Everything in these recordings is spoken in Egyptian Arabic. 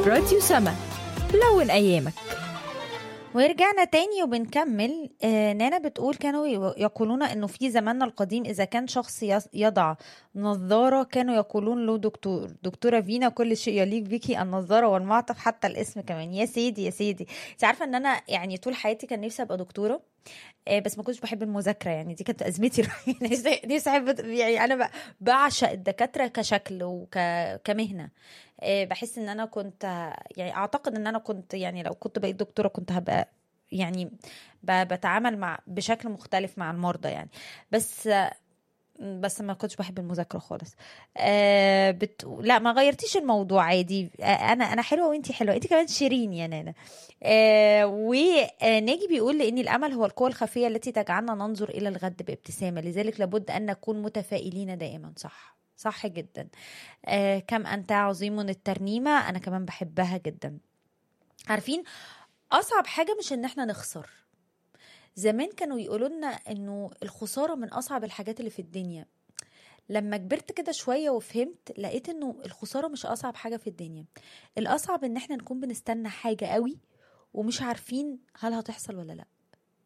راديو سما لون أيامك ورجعنا تاني وبنكمل آه نانا بتقول كانوا ي- يقولون انه في زماننا القديم اذا كان شخص يص- يضع نظارة كانوا يقولون له دكتور دكتورة فينا كل شيء يليق بيكي النظارة والمعطف حتى الاسم كمان يا سيدي يا سيدي انت عارفة ان انا يعني طول حياتي كان نفسي ابقى دكتورة آه بس ما كنتش بحب المذاكرة يعني دي كانت ازمتي الوحيدة. نفسي نفسي احب يعني انا ب- بعشق الدكاترة كشكل وكمهنة آه، بحس ان انا كنت يعني اعتقد ان انا كنت يعني لو كنت بقيت دكتوره كنت هبقى يعني ب- بتعامل مع بشكل مختلف مع المرضى يعني بس بس ما كنتش بحب المذاكره خالص آه بت... لا ما غيرتيش الموضوع عادي آه انا انا حلوه وانتي حلوه انتي كمان شيرين يا نانا آه وناجي بيقول لان الامل هو القوه الخفيه التي تجعلنا ننظر الى الغد بابتسامه لذلك لابد ان نكون متفائلين دائما صح صح جدا آه كم انت عظيم الترنيمه انا كمان بحبها جدا عارفين اصعب حاجه مش ان احنا نخسر زمان كانوا يقولوا لنا انه الخساره من اصعب الحاجات اللي في الدنيا لما كبرت كده شويه وفهمت لقيت انه الخساره مش اصعب حاجه في الدنيا الاصعب ان احنا نكون بنستنى حاجه قوي ومش عارفين هل هتحصل ولا لا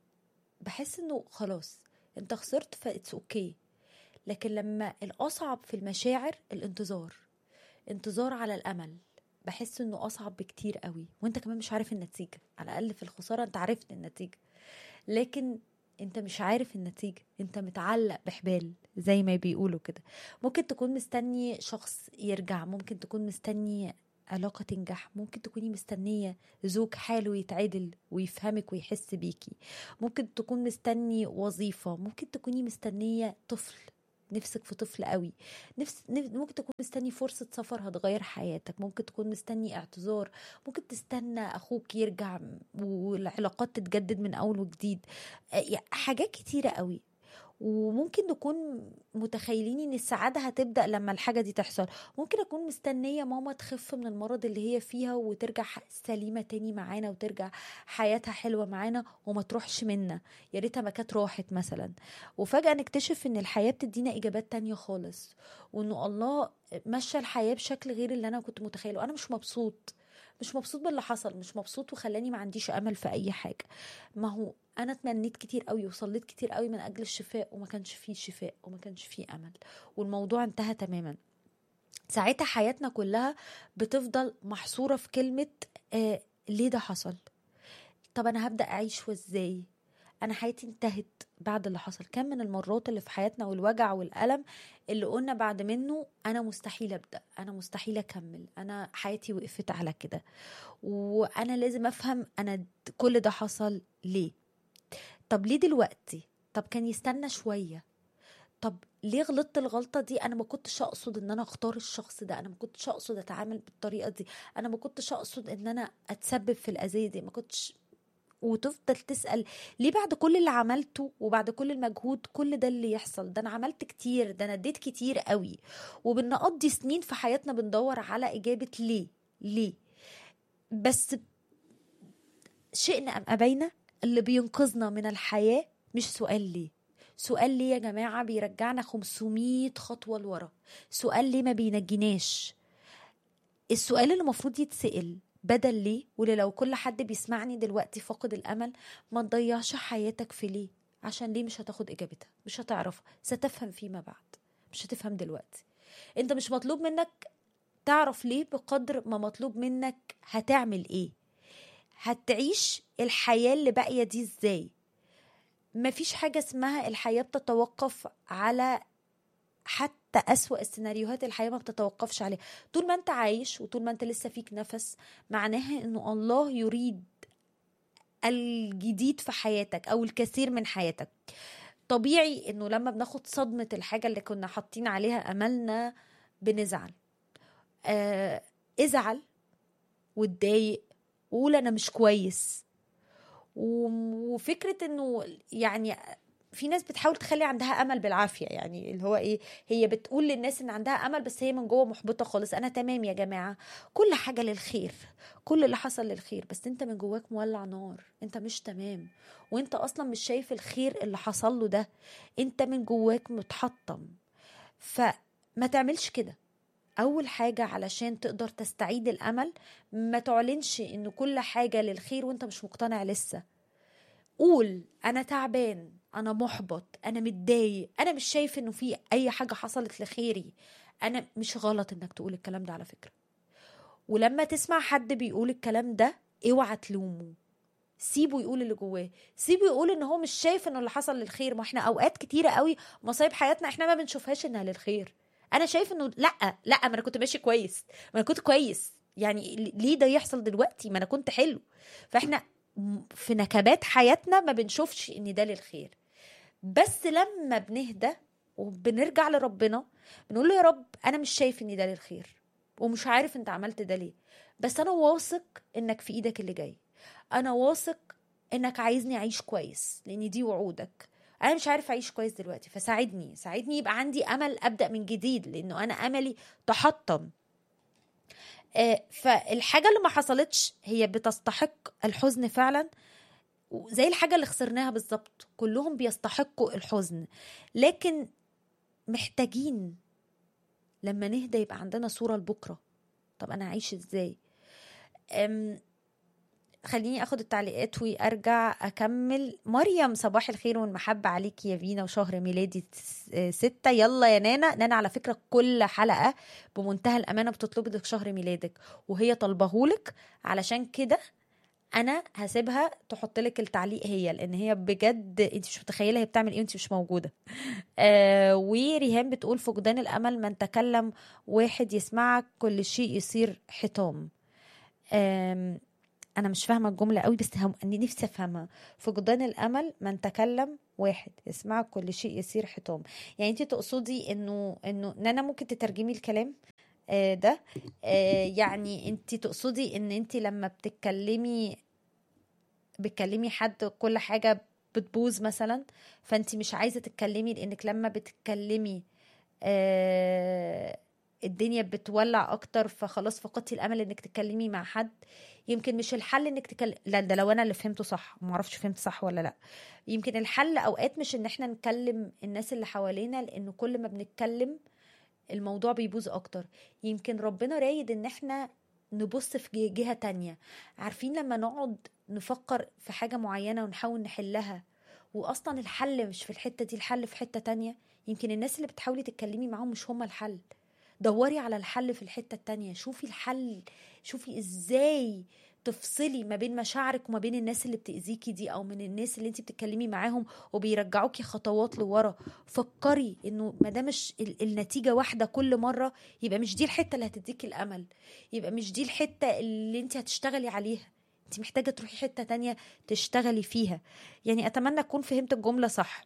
بحس انه خلاص انت خسرت فاتس اوكي لكن لما الاصعب في المشاعر الانتظار انتظار على الامل بحس انه اصعب بكتير قوي وانت كمان مش عارف النتيجه على الاقل في الخساره انت عرفت النتيجه لكن انت مش عارف النتيجه انت متعلق بحبال زي ما بيقولوا كده ممكن تكون مستني شخص يرجع ممكن تكون مستني علاقة تنجح ممكن تكوني مستنية زوج حاله يتعدل ويفهمك ويحس بيكي ممكن تكون مستني وظيفة ممكن تكوني مستنية طفل نفسك في طفل قوي نفس نف- ممكن تكون مستني فرصة سفر هتغير حياتك ممكن تكون مستني اعتذار ممكن تستنى أخوك يرجع والعلاقات تتجدد من أول وجديد آه، يعني حاجات كتيرة قوي وممكن نكون متخيلين ان السعاده هتبدا لما الحاجه دي تحصل ممكن اكون مستنيه ماما تخف من المرض اللي هي فيها وترجع ح- سليمه تاني معانا وترجع حياتها حلوه معانا وما تروحش منا يا ريتها ما كانت راحت مثلا وفجاه نكتشف ان الحياه بتدينا اجابات تانية خالص وانه الله مشى الحياه بشكل غير اللي انا كنت متخيله وانا مش مبسوط مش مبسوط باللي حصل مش مبسوط وخلاني ما عنديش امل في اي حاجه ما هو انا اتمنيت كتير قوي وصليت كتير قوي من اجل الشفاء وما كانش فيه شفاء وما كانش فيه امل والموضوع انتهى تماما ساعتها حياتنا كلها بتفضل محصوره في كلمه آه ليه ده حصل طب انا هبدا اعيش وازاي انا حياتي انتهت بعد اللي حصل كم من المرات اللي في حياتنا والوجع والالم اللي قلنا بعد منه انا مستحيل ابدا انا مستحيل اكمل انا حياتي وقفت على كده وانا لازم افهم انا د- كل ده حصل ليه طب ليه دلوقتي طب كان يستنى شويه طب ليه غلطت الغلطة دي أنا ما كنتش أقصد إن أنا أختار الشخص ده أنا ما كنتش أقصد أتعامل بالطريقة دي أنا ما كنتش أقصد إن أنا أتسبب في الأذية دي ما كنتش وتفضل تسأل ليه بعد كل اللي عملته وبعد كل المجهود كل ده اللي يحصل ده أنا عملت كتير ده أنا اديت كتير قوي وبنقضي سنين في حياتنا بندور على إجابة ليه ليه بس شئنا أم أبينا اللي بينقذنا من الحياة مش سؤال ليه سؤال ليه يا جماعة بيرجعنا 500 خطوة لورا سؤال ليه ما بينجيناش السؤال اللي المفروض يتسأل بدل ليه واللي لو كل حد بيسمعني دلوقتي فاقد الأمل ما تضيعش حياتك في ليه عشان ليه مش هتاخد إجابتها مش هتعرف ستفهم فيما بعد مش هتفهم دلوقتي انت مش مطلوب منك تعرف ليه بقدر ما مطلوب منك هتعمل ايه هتعيش الحياة اللي باقية دي ازاي مفيش حاجة اسمها الحياة بتتوقف على حتى أسوأ السيناريوهات الحياة ما بتتوقفش عليها طول ما انت عايش وطول ما انت لسه فيك نفس معناها انه الله يريد الجديد في حياتك او الكثير من حياتك طبيعي انه لما بناخد صدمة الحاجة اللي كنا حاطين عليها املنا بنزعل آه ازعل واتضايق وقول انا مش كويس و- وفكره انه يعني في ناس بتحاول تخلي عندها امل بالعافيه يعني اللي هو ايه هي بتقول للناس ان عندها امل بس هي من جوه محبطه خالص انا تمام يا جماعه كل حاجه للخير كل اللي حصل للخير بس انت من جواك مولع نار انت مش تمام وانت اصلا مش شايف الخير اللي حصل له ده انت من جواك متحطم فما تعملش كده اول حاجه علشان تقدر تستعيد الامل ما تعلنش ان كل حاجه للخير وانت مش مقتنع لسه قول انا تعبان انا محبط انا متضايق انا مش شايف انه في اي حاجه حصلت لخيري انا مش غلط انك تقول الكلام ده على فكره ولما تسمع حد بيقول الكلام ده اوعى تلومه سيبه يقول اللي جواه سيبه يقول ان هو مش شايف انه اللي حصل للخير ما احنا اوقات كتيره قوي مصايب حياتنا احنا ما بنشوفهاش انها للخير انا شايف انه لا لا ما انا كنت ماشي كويس ما انا كنت كويس يعني ليه ده يحصل دلوقتي ما انا كنت حلو فاحنا م- في نكبات حياتنا ما بنشوفش ان ده للخير بس لما بنهدى وبنرجع لربنا بنقول له يا رب انا مش شايف ان ده للخير ومش عارف انت عملت ده ليه بس انا واثق انك في ايدك اللي جاي انا واثق انك عايزني اعيش كويس لان دي وعودك انا مش عارف اعيش كويس دلوقتي فساعدني ساعدني يبقى عندي امل ابدا من جديد لانه انا املي تحطم آه، فالحاجه اللي ما حصلتش هي بتستحق الحزن فعلا زي الحاجه اللي خسرناها بالظبط كلهم بيستحقوا الحزن لكن محتاجين لما نهدى يبقى عندنا صوره لبكره طب انا اعيش ازاي أم خليني اخد التعليقات وارجع اكمل مريم صباح الخير والمحبه عليكي يا فينا وشهر ميلادي تس- آه، ستة يلا يا نانا نانا على فكره كل حلقه بمنتهى الامانه بتطلب لك شهر ميلادك وهي طالبهولك علشان كده انا هسيبها تحط لك التعليق هي لان هي بجد انت مش متخيله هي بتعمل ايه وانت مش موجوده آه وريهام بتقول فقدان الامل من تكلم واحد يسمعك كل شيء يصير حطام آم، انا مش فاهمه الجمله قوي بس هم... اني نفسي افهمها فقدان الامل من تكلم واحد يسمعك كل شيء يصير حطام يعني انت تقصدي انه انه نانا ممكن تترجمي الكلام آه، ده آه، يعني انت تقصدي ان انت لما بتتكلمي بتكلمي حد كل حاجه بتبوظ مثلا فانت مش عايزه تتكلمي لانك لما بتتكلمي آه، الدنيا بتولع اكتر فخلاص فقدتي الامل انك تتكلمي مع حد يمكن مش الحل انك تكلم لا ده لو انا اللي فهمته صح ما اعرفش فهمت صح ولا لا يمكن الحل اوقات مش ان احنا نكلم الناس اللي حوالينا لانه كل ما بنتكلم الموضوع بيبوظ اكتر يمكن ربنا رايد ان احنا نبص في جه- جهة تانية عارفين لما نقعد نفكر في حاجة معينة ونحاول نحلها واصلا الحل مش في الحتة دي الحل في حتة تانية يمكن الناس اللي بتحاولي تتكلمي معاهم مش هما الحل دوري على الحل في الحتة التانية شوفي الحل شوفي ازاي تفصلي ما بين مشاعرك وما بين الناس اللي بتأذيكي دي او من الناس اللي انت بتتكلمي معاهم وبيرجعوكي خطوات لورا فكري انه ما دام مش ال- النتيجه واحده كل مره يبقى مش دي الحته اللي هتديكي الامل يبقى مش دي الحته اللي انت هتشتغلي عليها انت محتاجه تروحي حته تانية تشتغلي فيها يعني اتمنى اكون فهمت الجمله صح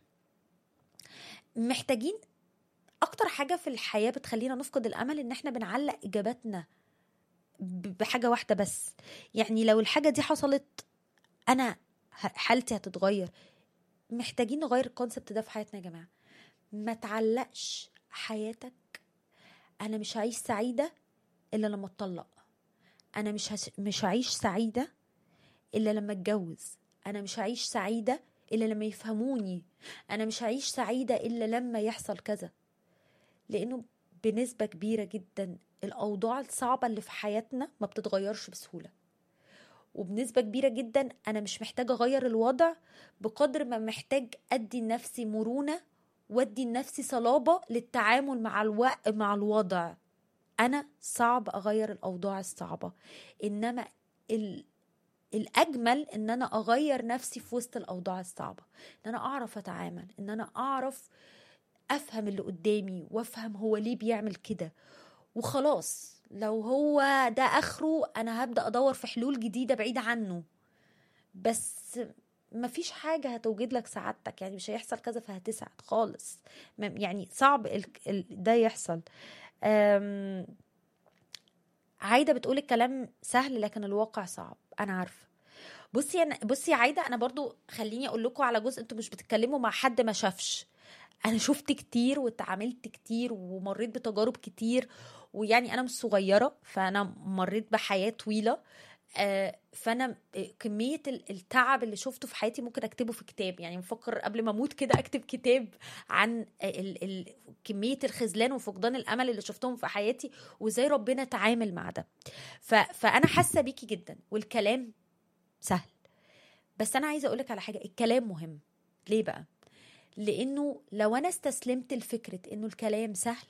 محتاجين اكتر حاجه في الحياه بتخلينا نفقد الامل ان احنا بنعلق اجاباتنا ب- بحاجه واحده بس يعني لو الحاجه دي حصلت انا ه- حالتي هتتغير محتاجين نغير الكونسبت ده في حياتنا يا جماعه ما تعلقش حياتك انا مش هعيش سعيده الا لما اتطلق انا مش هش... مش هعيش سعيده الا لما اتجوز انا مش هعيش سعيده الا لما يفهموني انا مش هعيش سعيده الا لما يحصل كذا لانه بنسبه كبيره جدا الاوضاع الصعبه اللي في حياتنا ما بتتغيرش بسهوله وبنسبة كبيرة جدا أنا مش محتاجة أغير الوضع بقدر ما محتاج أدي لنفسي مرونة وأدي لنفسي صلابة للتعامل مع الوقت مع الوضع أنا صعب أغير الأوضاع الصعبة إنما ال... الأجمل إن أنا أغير نفسي في وسط الأوضاع الصعبة إن أنا أعرف أتعامل إن أنا أعرف أفهم اللي قدامي وأفهم هو ليه بيعمل كده وخلاص لو هو ده اخره انا هبدا ادور في حلول جديده بعيده عنه بس مفيش حاجة هتوجد لك سعادتك يعني مش هيحصل كذا فهتسعد خالص م- يعني صعب ال... ال... ده يحصل أم... عايدة بتقول الكلام سهل لكن الواقع صعب أنا عارفة بصي أنا بصي يا عايدة أنا برضو خليني أقول لكم على جزء أنتوا مش بتتكلموا مع حد ما شافش أنا شفت كتير واتعاملت كتير ومريت بتجارب كتير ويعني انا مش صغيره فانا مريت بحياه طويله آه، فانا آه، كميه ال- التعب اللي شفته في حياتي ممكن اكتبه في كتاب يعني بفكر قبل ما اموت كده اكتب كتاب عن ال ال كميه الخذلان وفقدان الامل اللي شفتهم في حياتي وازاي ربنا تعامل مع ده ف فانا حاسه بيكي جدا والكلام سهل بس انا عايزه اقولك على حاجه الكلام مهم ليه بقى لانه لو انا استسلمت لفكره انه الكلام سهل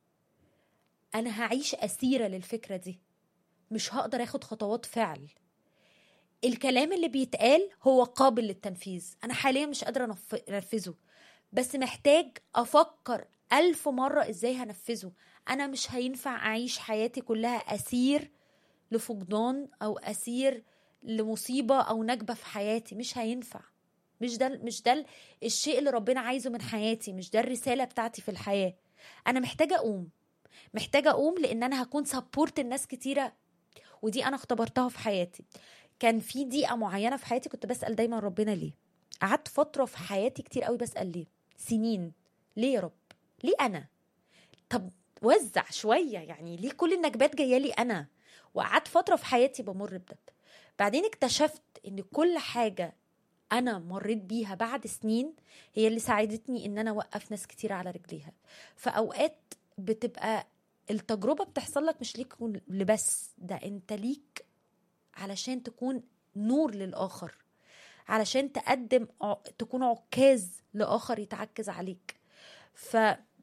انا هعيش اسيره للفكره دي مش هقدر اخد خطوات فعل الكلام اللي بيتقال هو قابل للتنفيذ انا حاليا مش قادره أنف- انفذه بس محتاج افكر الف مره ازاي هنفذه انا مش هينفع اعيش حياتي كلها اسير لفقدان او اسير لمصيبه او نكبه في حياتي مش هينفع مش ده مش ده الشيء اللي ربنا عايزه من حياتي مش ده الرساله بتاعتي في الحياه انا محتاجه اقوم محتاجه اقوم لان انا هكون سبورت الناس كتيره ودي انا اختبرتها في حياتي كان في دقيقه معينه في حياتي كنت بسال دايما ربنا ليه قعدت فتره في حياتي كتير قوي بسال ليه سنين ليه يا رب ليه انا طب وزع شويه يعني ليه كل النكبات جايه لي انا وقعدت فتره في حياتي بمر بده بعدين اكتشفت ان كل حاجه انا مريت بيها بعد سنين هي اللي ساعدتني ان انا اوقف ناس كتير على رجليها فاوقات بتبقى التجربه بتحصل لك مش ليك لبس ده انت ليك علشان تكون نور للاخر علشان تقدم ع- تكون عكاز لاخر يتعكز عليك ف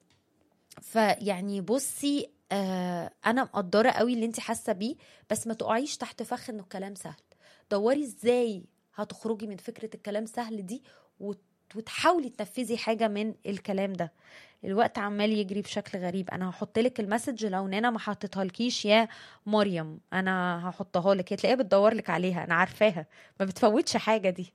فيعني بصي آه انا مقدره قوي اللي انت حاسه بيه بس ما تقعيش تحت فخ انه الكلام سهل دوري ازاي هتخرجي من فكره الكلام سهل دي وت- وتحاولي تنفذي حاجه من الكلام ده الوقت عمال يجري بشكل غريب انا هحط لك المسج لو نانا ما حطيتها لكيش يا مريم انا هحطها لك هتلاقيها بتدور لك عليها انا عارفاها ما بتفوتش حاجه دي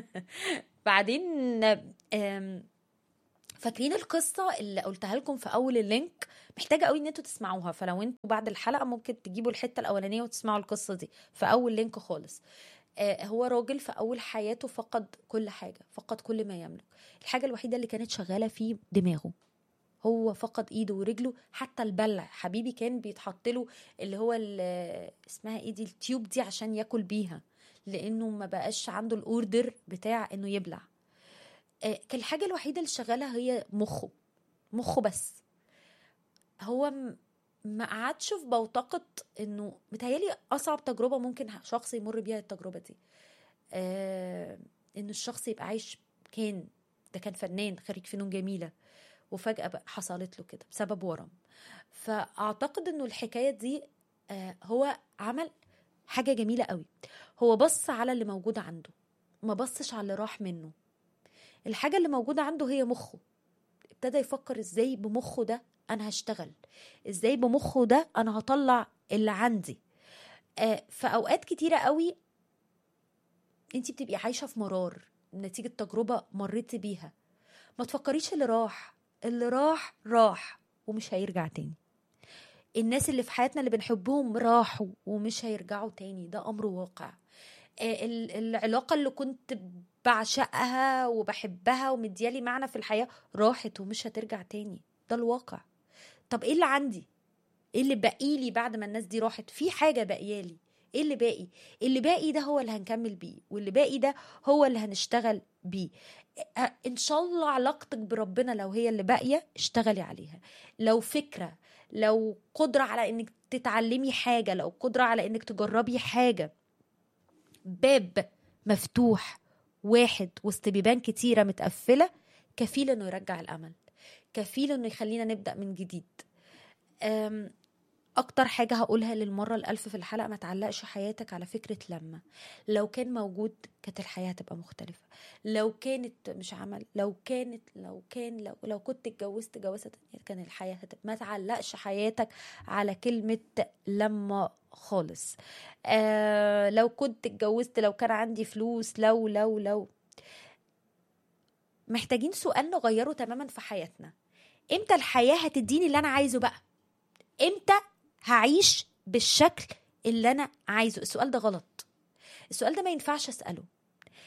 بعدين آم، فاكرين القصه اللي قلتها لكم في اول اللينك محتاجه قوي ان انتوا تسمعوها فلو انتوا بعد الحلقه ممكن تجيبوا الحته الاولانيه وتسمعوا القصه دي في اول لينك خالص آه، هو راجل في اول حياته فقد كل حاجه فقد كل ما يملك الحاجه الوحيده اللي كانت شغاله فيه دماغه هو فقد ايده ورجله حتى البلع حبيبي كان بيتحط له اللي هو ال- اسمها ايه دي التيوب دي عشان ياكل بيها لانه ما بقاش عنده الاوردر بتاع انه يبلع آه، كان الحاجه الوحيده اللي شغاله هي مخه مخه بس هو م- ما قعدش في بوتقة انه متهيالي اصعب تجربة ممكن شخص يمر بيها التجربة دي آه ان الشخص يبقى عايش كان ده كان فنان خريج فنون جميلة وفجأة بقى حصلت له كده بسبب ورم فاعتقد انه الحكاية دي آه هو عمل حاجة جميلة قوي هو بص على اللي موجود عنده ما بصش على اللي راح منه الحاجة اللي موجودة عنده هي مخه ابتدى يفكر ازاي بمخه ده انا هشتغل ازاي بمخه ده انا هطلع اللي عندي آه في اوقات كتيره قوي انت بتبقي عايشه في مرار نتيجه تجربه مريتي بيها ما تفكريش اللي راح اللي راح راح ومش هيرجع تاني الناس اللي في حياتنا اللي بنحبهم راحوا ومش هيرجعوا تاني ده امر واقع آه، ال- العلاقه اللي كنت بعشقها وبحبها ومديالي معنى في الحياه راحت ومش هترجع تاني ده الواقع طب ايه اللي عندي ايه اللي باقي لي بعد ما الناس دي راحت في حاجه باقيه ايه اللي باقي اللي باقي ده هو اللي هنكمل بيه واللي باقي ده هو اللي هنشتغل بيه أ- ان شاء الله علاقتك بربنا لو هي اللي باقيه اشتغلي عليها لو فكره لو قدره على انك تتعلمي حاجه لو قدره على انك تجربي حاجه باب مفتوح واحد وسط بيبان كتيره متقفله كفيل انه يرجع الامل كفيل انه يخلينا نبدا من جديد أم، اكتر حاجه هقولها للمره الالف في الحلقه ما تعلقش حياتك على فكره لما لو كان موجود كانت الحياه هتبقى مختلفه لو كانت مش عمل لو كانت لو كان لو لو كنت اتجوزت جوازه تانية كان الحياه هتبقى ما تعلقش حياتك على كلمه لما خالص آه لو كنت اتجوزت لو كان عندي فلوس لو لو لو محتاجين سؤال نغيره تماما في حياتنا امتى الحياه هتديني اللي انا عايزه بقى امتى هعيش بالشكل اللي انا عايزه السؤال ده غلط السؤال ده ما ينفعش اساله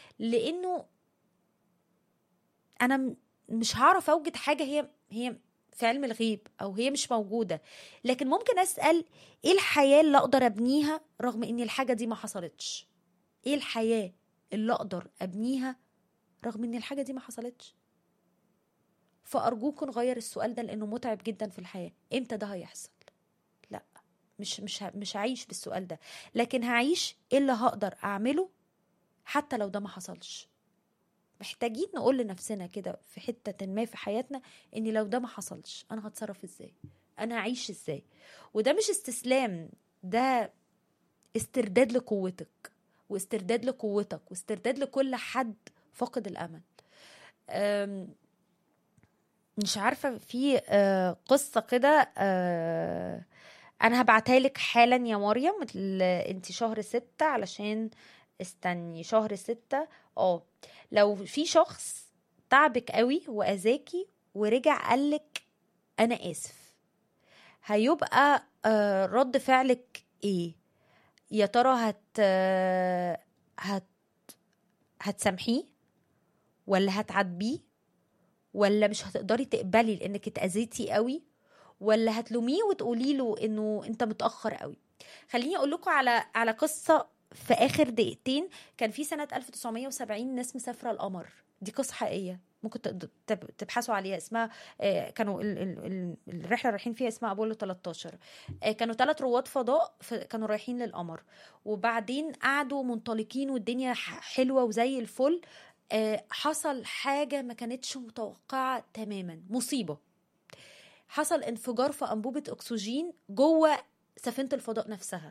لانه انا م- مش هعرف اوجد حاجه هي هي في علم الغيب او هي مش موجوده لكن ممكن اسال ايه الحياه اللي اقدر ابنيها رغم ان الحاجه دي ما حصلتش ايه الحياه اللي اقدر ابنيها رغم ان الحاجه دي ما حصلتش فارجوكم نغير السؤال ده لانه متعب جدا في الحياه امتى ده هيحصل لا مش مش ه- مش هعيش بالسؤال ده لكن هعيش ايه اللي هقدر اعمله حتى لو ده ما حصلش محتاجين نقول لنفسنا كده في حتة ما في حياتنا ان لو ده ما حصلش انا هتصرف ازاي انا هعيش ازاي وده مش استسلام ده استرداد لقوتك واسترداد لقوتك واسترداد لكل حد فاقد الامل أم، مش عارفة في آه، قصة كده آه، انا هبعتها لك حالا يا مريم ال- انت شهر ستة علشان استني شهر ستة اه لو في شخص تعبك قوي واذاكي ورجع قالك انا اسف هيبقى آه، رد فعلك ايه يا ترى هت آه، هت هتسامحيه ولا هتعاتبيه ولا مش هتقدري تقبلي لانك اتاذيتي قوي ولا هتلوميه وتقولي له انه انت متاخر قوي خليني اقول لكم على على قصه في اخر دقيقتين كان في سنه 1970 ناس مسافره القمر دي قصه حقيقيه ممكن تقد- تب- تبحثوا عليها اسمها آه، كانوا ال- ال- ال- الرحله اللي رايحين فيها اسمها ابولو 13 آه، كانوا ثلاث رواد فضاء ف- كانوا رايحين للقمر وبعدين قعدوا منطلقين والدنيا ح- حلوه وزي الفل آه، حصل حاجه ما كانتش متوقعه تماما مصيبه حصل انفجار في انبوبه اكسجين جوه سفينه الفضاء نفسها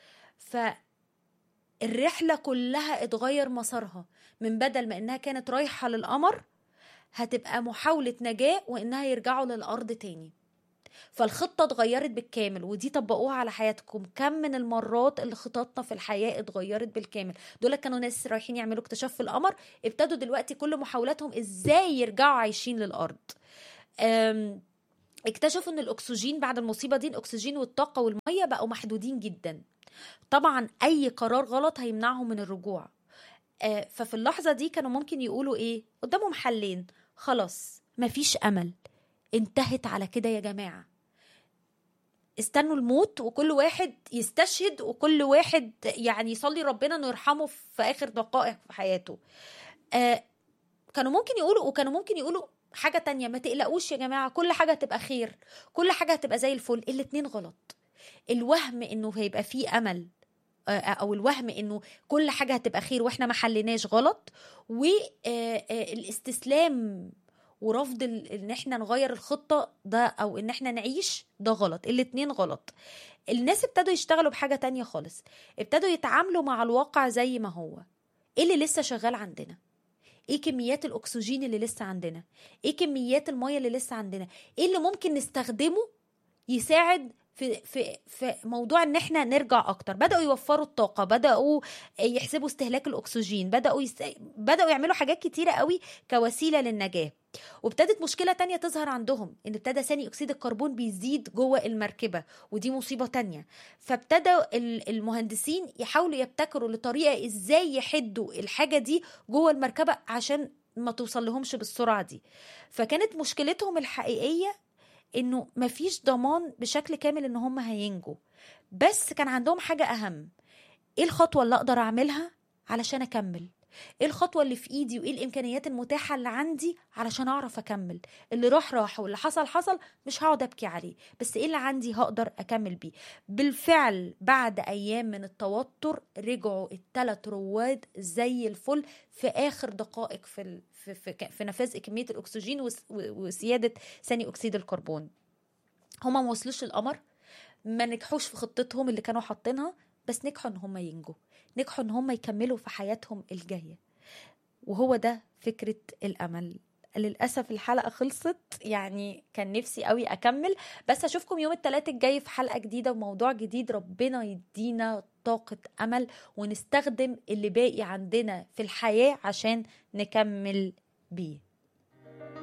فالرحله كلها اتغير مسارها من بدل ما انها كانت رايحه للقمر هتبقى محاوله نجاه وانها يرجعوا للارض تاني فالخطه اتغيرت بالكامل ودي طبقوها على حياتكم كم من المرات اللي خططنا في الحياه اتغيرت بالكامل دول كانوا ناس رايحين يعملوا اكتشاف في القمر ابتدوا دلوقتي كل محاولاتهم ازاي يرجعوا عايشين للارض أم اكتشفوا ان الاكسجين بعد المصيبه دي الاكسجين والطاقه والميه بقوا محدودين جدا طبعا اي قرار غلط هيمنعهم من الرجوع آه، ففي اللحظه دي كانوا ممكن يقولوا ايه قدامهم حلين خلاص مفيش امل انتهت على كده يا جماعه استنوا الموت وكل واحد يستشهد وكل واحد يعني يصلي ربنا انه يرحمه في اخر دقائق في حياته آه كانوا ممكن يقولوا وكانوا ممكن يقولوا حاجة تانية ما تقلقوش يا جماعة كل حاجة هتبقى خير كل حاجة هتبقى زي الفل الاتنين غلط الوهم انه هيبقى فيه امل آه، او الوهم انه كل حاجة هتبقى خير واحنا ما حليناش غلط والاستسلام ورفض ال- ان احنا نغير الخطة ده او ان احنا نعيش ده غلط الاتنين غلط الناس ابتدوا يشتغلوا بحاجة تانية خالص ابتدوا يتعاملوا مع الواقع زي ما هو ايه اللي لسه شغال عندنا ايه كميات الاكسجين اللي لسه عندنا ايه كميات الميه اللي لسه عندنا ايه اللي ممكن نستخدمه يساعد في في في موضوع ان احنا نرجع اكتر بداوا يوفروا الطاقه بداوا يحسبوا استهلاك الاكسجين بداوا يس... بداوا يعملوا حاجات كتيره قوي كوسيله للنجاه وابتدت مشكله تانية تظهر عندهم ان ابتدى ثاني اكسيد الكربون بيزيد جوه المركبه ودي مصيبه تانية فابتدوا ال- المهندسين يحاولوا يبتكروا لطريقه ازاي يحدوا الحاجه دي جوه المركبه عشان ما توصل لهمش بالسرعه دي فكانت مشكلتهم الحقيقيه انه مفيش ضمان بشكل كامل ان هم هينجوا بس كان عندهم حاجه اهم ايه الخطوه اللي اقدر اعملها علشان اكمل ايه الخطوه اللي في ايدي وايه الامكانيات المتاحه اللي عندي علشان اعرف اكمل اللي راح راح واللي حصل حصل مش هقعد ابكي عليه بس ايه اللي عندي هقدر اكمل بيه بالفعل بعد ايام من التوتر رجعوا الثلاث رواد زي الفل في اخر دقائق في ال... في في, ك- في نفاذ كميه الاكسجين وس... و- وسياده ثاني اكسيد الكربون هما ما وصلوش القمر ما نجحوش في خطتهم اللي كانوا حاطينها بس نجحوا ان هم ينجوا نجحوا ان هم يكملوا في حياتهم الجايه وهو ده فكره الامل للاسف الحلقه خلصت يعني كان نفسي قوي اكمل بس اشوفكم يوم الثلاث الجاي في حلقه جديده وموضوع جديد ربنا يدينا طاقه امل ونستخدم اللي باقي عندنا في الحياه عشان نكمل بيه